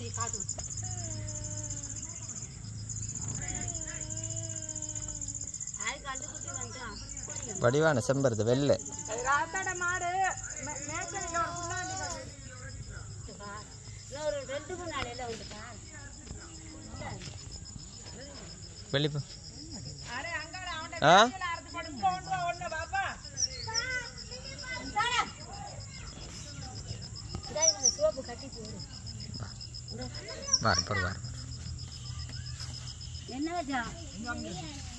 சரி காட்டு அது கண்டுபிடிச்சி வந்துட்டான் புரியும் வடிவான செம்பருது வெள்ளை ராத்தாட மாடு மே- மேய்ச்சலுக்கு ஒரு புண்ணாண்டி கொண்டு. இன்னும் ஒரு ரெண்டு மூணு நாளையில வந்துட்டான் வெளிப்போ அடே, அங்காட அவன்ட ஆ கையில அறுத்து போடு. இங்க கொண்டு வா, ஒண்ணு பாப்பா. இந்த சோப்பு கட்டி போடு வாரம் போடு வாரம் என்ன வச்சா